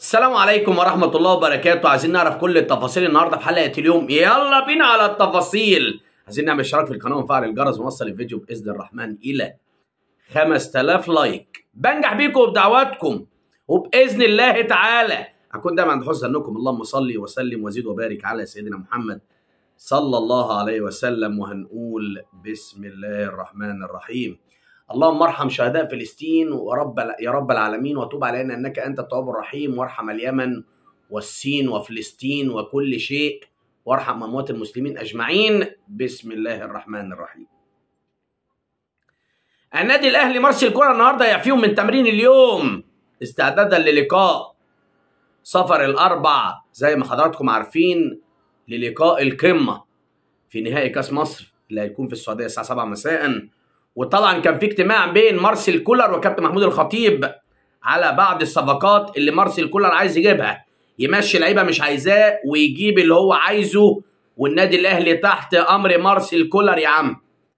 السلام عليكم ورحمة الله وبركاته عايزين نعرف كل التفاصيل النهاردة في حلقة اليوم يلا بينا على التفاصيل عايزين نعمل اشتراك في القناة ونفعل الجرس ونوصل الفيديو بإذن الرحمن إلى 5000 لايك بنجح بيكم وبدعواتكم وبإذن الله تعالى هكون دايما عند حسن ظنكم اللهم صل وسلم وزيد وبارك على سيدنا محمد صلى الله عليه وسلم وهنقول بسم الله الرحمن الرحيم اللهم ارحم شهداء فلسطين ورب يا رب العالمين وتوب علينا انك انت التواب الرحيم وارحم اليمن والصين وفلسطين وكل شيء وارحم اموات المسلمين اجمعين بسم الله الرحمن الرحيم. النادي الاهلي مارسيل الكره النهارده يعفيهم من تمرين اليوم استعدادا للقاء سفر الاربع زي ما حضراتكم عارفين للقاء القمه في نهائي كاس مصر اللي هيكون في السعوديه الساعه 7 مساء وطبعا كان في اجتماع بين مارسيل كولر وكابتن محمود الخطيب على بعض الصفقات اللي مارسيل كولر عايز يجيبها يمشي لعيبه مش عايزاه ويجيب اللي هو عايزه والنادي الاهلي تحت امر مارسيل كولر يا عم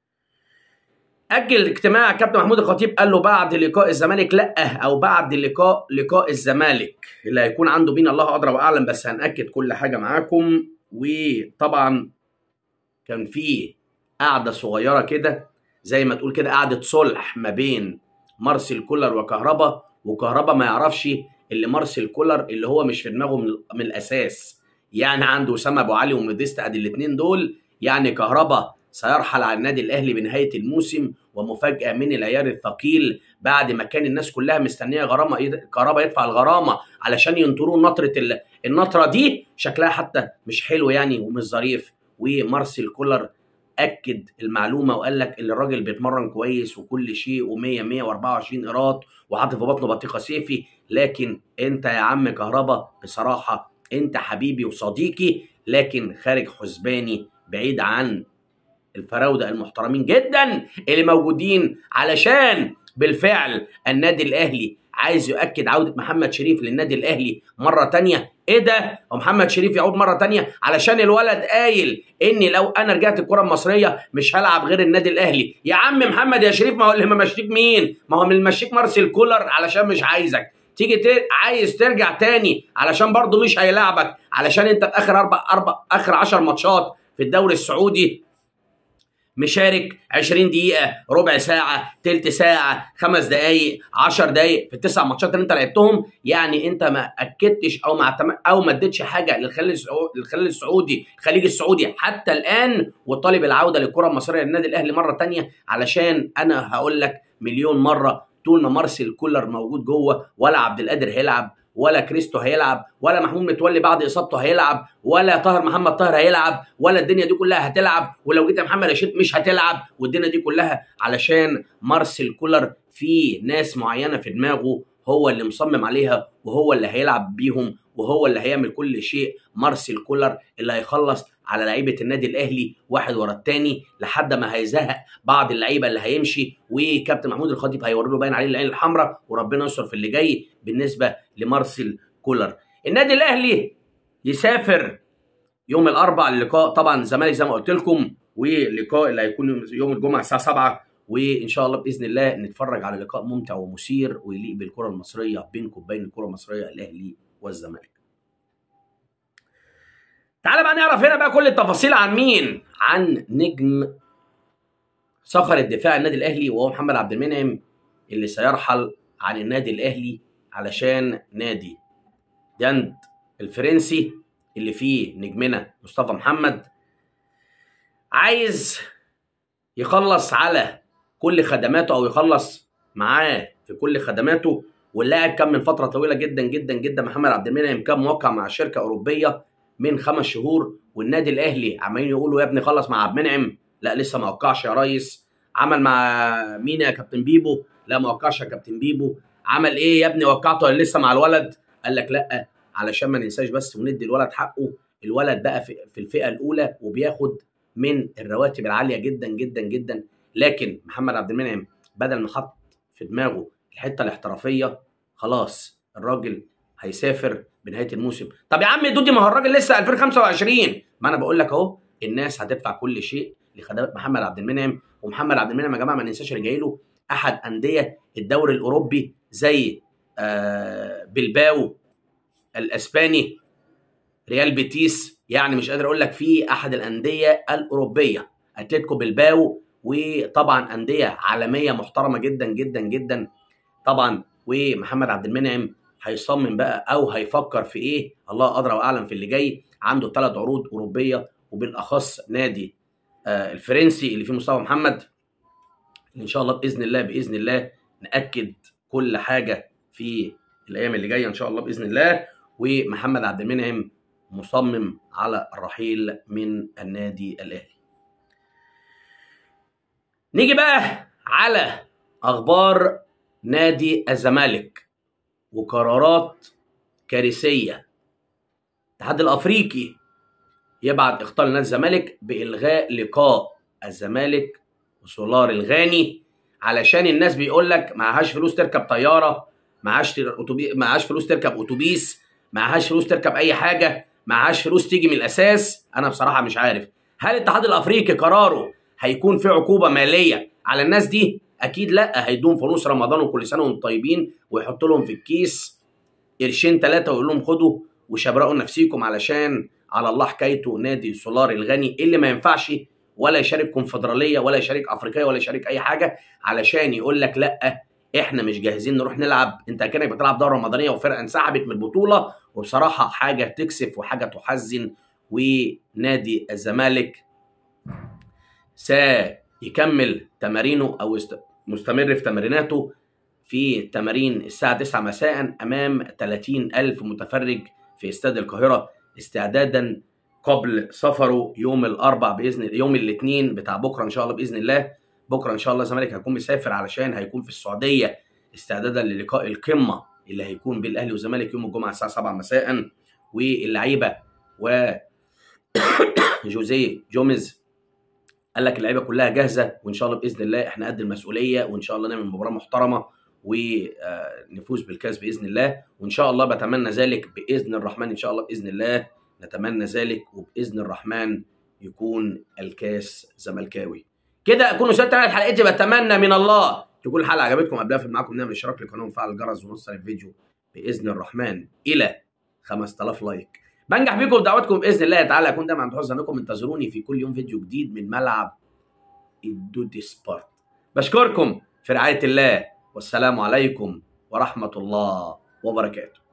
اجل اجتماع كابتن محمود الخطيب قال له بعد لقاء الزمالك لا او بعد لقاء لقاء الزمالك اللي هيكون عنده بينا الله ادرى واعلم بس هناكد كل حاجه معاكم وطبعا كان في قعده صغيره كده زي ما تقول كده قعده صلح ما بين مارسيل كولر وكهربا وكهربا ما يعرفش اللي مارسيل كولر اللي هو مش في دماغه من, من الاساس يعني عنده اسامه ابو علي وموديست ادي الاثنين دول يعني كهربا سيرحل على النادي الاهلي بنهايه الموسم ومفاجاه من العيار الثقيل بعد ما كان الناس كلها مستنيه غرامه كهربا يدفع الغرامه علشان ينطروه نطره النطره دي شكلها حتى مش حلو يعني ومش ظريف ومارسيل كولر اكد المعلومه وقال لك ان الراجل بيتمرن كويس وكل شيء و100 124 قيراط وحاطط في بطنه بطيخه سيفي لكن انت يا عم كهربا بصراحه انت حبيبي وصديقي لكن خارج حسباني بعيد عن الفراوده المحترمين جدا اللي موجودين علشان بالفعل النادي الاهلي عايز يؤكد عودة محمد شريف للنادي الأهلي مرة تانية إيه ده؟ ومحمد شريف يعود مرة تانية علشان الولد قايل إني لو أنا رجعت الكرة المصرية مش هلعب غير النادي الأهلي يا عم محمد يا شريف ما هو اللي ممشيك مين؟ ما هو اللي ممشيك مارسيل كولر علشان مش عايزك تيجي ت... عايز ترجع تاني علشان برضه مش هيلاعبك علشان انت في اخر اربع اربع اخر 10 ماتشات في الدوري السعودي مشارك 20 دقيقة ربع ساعة تلت ساعة خمس دقايق 10 دقايق في التسع ماتشات اللي انت لعبتهم يعني انت ما اكدتش او ما او ما اديتش حاجة للخليج للخليج السعودي الخليج السعودي حتى الان وطالب العودة للكرة المصرية للنادي الاهلي مرة تانية علشان انا هقول لك مليون مرة طول ما مارسيل كولر موجود جوه ولا عبد القادر هيلعب ولا كريستو هيلعب ولا محمود متولي بعد اصابته هيلعب ولا طاهر محمد طاهر هيلعب ولا الدنيا دي كلها هتلعب ولو جيت محمد رشيد مش هتلعب والدنيا دي كلها علشان مارسيل كولر في ناس معينه في دماغه هو اللي مصمم عليها وهو اللي هيلعب بيهم وهو اللي هيعمل كل شيء مارسيل كولر اللي هيخلص على لعيبه النادي الاهلي واحد ورا الثاني لحد ما هيزهق بعض اللعيبه اللي هيمشي وكابتن محمود الخطيب هيوري له باين عليه العين الحمراء وربنا يستر في اللي جاي بالنسبه لمارسيل كولر النادي الاهلي يسافر يوم الاربعاء اللقاء طبعا الزمالك زي ما قلت لكم واللقاء اللي هيكون يوم الجمعه الساعه 7 وان شاء الله باذن الله نتفرج على لقاء ممتع ومثير ويليق بالكره المصريه بينكم وبين الكره المصريه الاهلي والزمالك تعالى بقى نعرف هنا بقى كل التفاصيل عن مين عن نجم صخر الدفاع النادي الاهلي وهو محمد عبد المنعم اللي سيرحل عن النادي الاهلي علشان نادي جند الفرنسي اللي فيه نجمنا مصطفى محمد عايز يخلص على كل خدماته او يخلص معاه في كل خدماته واللاعب كان من فتره طويله جدا جدا جدا محمد عبد المنعم كان موقع مع شركه اوروبيه من خمس شهور والنادي الاهلي عمالين يقولوا يا ابني خلص مع عبد المنعم لا لسه ما وقعش يا ريس عمل مع مين يا كابتن بيبو لا ما وقعش يا كابتن بيبو عمل ايه يا ابني وقعته ولا لسه مع الولد قال لك لا علشان ما ننساش بس وندي الولد حقه الولد بقى في, في الفئه الاولى وبياخد من الرواتب العاليه جدا جدا جدا لكن محمد عبد المنعم بدل ما حط في دماغه الحته الاحترافيه خلاص الراجل هيسافر بنهايه الموسم طب يا عم دودي ما هو الراجل لسه 2025 ما انا بقول لك اهو الناس هتدفع كل شيء لخدمات محمد عبد المنعم ومحمد عبد المنعم يا جماعه ما ننساش اللي جاي له احد انديه الدوري الاوروبي زي آه بلباو الاسباني ريال بيتيس يعني مش قادر اقول لك في احد الانديه الاوروبيه اتلتيكو بلباو وطبعا انديه عالميه محترمه جدا جدا جدا طبعا ومحمد عبد المنعم هيصمم بقى او هيفكر في ايه الله ادرى واعلم في اللي جاي عنده ثلاث عروض اوروبيه وبالاخص نادي آه الفرنسي اللي فيه مصطفى محمد ان شاء الله باذن الله باذن الله ناكد كل حاجه في الايام اللي جايه ان شاء الله باذن الله ومحمد عبد المنعم مصمم على الرحيل من النادي الاهلي نيجي بقى على اخبار نادي الزمالك وقرارات كارثيه الاتحاد الافريقي يبعت اخطار نادي الزمالك بالغاء لقاء الزمالك وسولار الغاني علشان الناس بيقول لك معهاش فلوس تركب طياره معهاش اتوبيس معهاش فلوس تركب اتوبيس معهاش فلوس تركب اي حاجه معهاش فلوس تيجي من الاساس انا بصراحه مش عارف هل الاتحاد الافريقي قراره هيكون في عقوبه ماليه على الناس دي اكيد لا هيدوم فلوس رمضان وكل سنه وانتم طيبين ويحط لهم في الكيس قرشين ثلاثه ويقول لهم خدوا وشبرقوا نفسيكم علشان على الله حكايته نادي سولار الغني اللي ما ينفعش ولا يشارك كونفدراليه ولا يشارك افريقيه ولا يشارك اي حاجه علشان يقول لك لا احنا مش جاهزين نروح نلعب انت كانك بتلعب دوره رمضانيه وفرقه انسحبت من البطوله وبصراحه حاجه تكسف وحاجه تحزن ونادي الزمالك سيكمل تمارينه او مستمر في تمريناته في تمارين الساعة 9 مساء أمام 30 ألف متفرج في استاد القاهرة استعدادا قبل سفره يوم الأربع بإذن يوم الاثنين بتاع بكرة إن شاء الله بإذن الله بكرة إن شاء الله الزمالك هيكون مسافر علشان هيكون في السعودية استعدادا للقاء القمة اللي هيكون بين الأهلي والزمالك يوم الجمعة الساعة 7 مساء واللعيبة و جوزيه جوميز قال لك اللعيبه كلها جاهزه وان شاء الله باذن الله احنا قد المسؤوليه وان شاء الله نعمل مباراه محترمه ونفوز بالكاس باذن الله وان شاء الله بتمنى ذلك باذن الرحمن ان شاء الله باذن الله نتمنى ذلك وباذن الرحمن يكون الكاس زملكاوي كده اكون وصلت على حلقتي بتمنى من الله تكون الحلقه عجبتكم قبلها في معاكم نعمل اشتراك للقناه وفعل الجرس ونوصل الفيديو باذن الرحمن الى 5000 لايك بنجح بيكم بدعواتكم باذن الله تعالى اكون دايما عند حسن ظنكم انتظروني في كل يوم فيديو جديد من ملعب الدودي سبورت بشكركم في رعايه الله والسلام عليكم ورحمه الله وبركاته